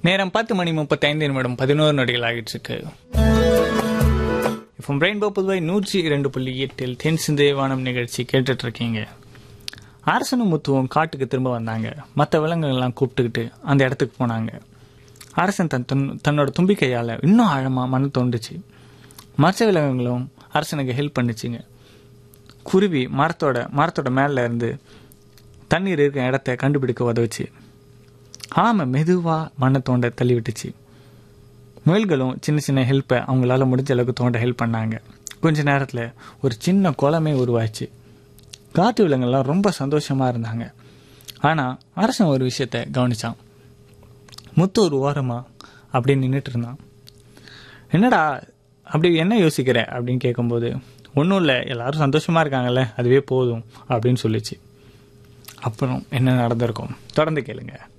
நேரம் பத்து மணி முப்பத்தைந்து நிமிடம் பதினோரு நொடிகள் ஆகிட்டு இருக்கு இப்போ ரெயின்போ புதுவை நூற்றி இரண்டு புள்ளி எட்டில் தென் சிந்தேவானம் நிகழ்ச்சி கேட்டுட்டு இருக்கீங்க அரசனும் முத்துவும் காட்டுக்கு திரும்ப வந்தாங்க மற்ற விலங்குகள்லாம் கூப்பிட்டுக்கிட்டு அந்த இடத்துக்கு போனாங்க அரசன் தன் தன்- தன்னோட தும்பிக்கையால் இன்னும் ஆழமாக மண்ணு தோண்டுச்சு மற்ற விலங்குகளும் அரசனுக்கு ஹெல்ப் பண்ணுச்சுங்க குருவி மரத்தோட மரத்தோட மேலே இருந்து தண்ணீர் இருக்கிற இடத்த கண்டுபிடிக்க உதவுச்சு ஆமை மெதுவாக மண்ணை தோண்ட தள்ளி விட்டுச்சு முயல்களும் சின்ன சின்ன ஹெல்ப்பை அவங்களால முடிஞ்ச அளவுக்கு தோண்ட ஹெல்ப் பண்ணாங்க கொஞ்ச நேரத்தில் ஒரு சின்ன குளமே உருவாச்சு காட்டு விலங்குலாம் ரொம்ப சந்தோஷமாக இருந்தாங்க ஆனால் அரசன் ஒரு விஷயத்த கவனிச்சான் முத்து ஒரு ஓரமா அப்படி நின்றுட்டு இருந்தான் என்னடா அப்படி என்ன யோசிக்கிற அப்படின்னு கேட்கும்போது ஒன்றும் இல்லை எல்லாரும் சந்தோஷமாக இருக்காங்கல்ல அதுவே போதும் அப்படின்னு சொல்லிச்சு அப்புறம் என்ன நடந்திருக்கும் தொடர்ந்து கேளுங்க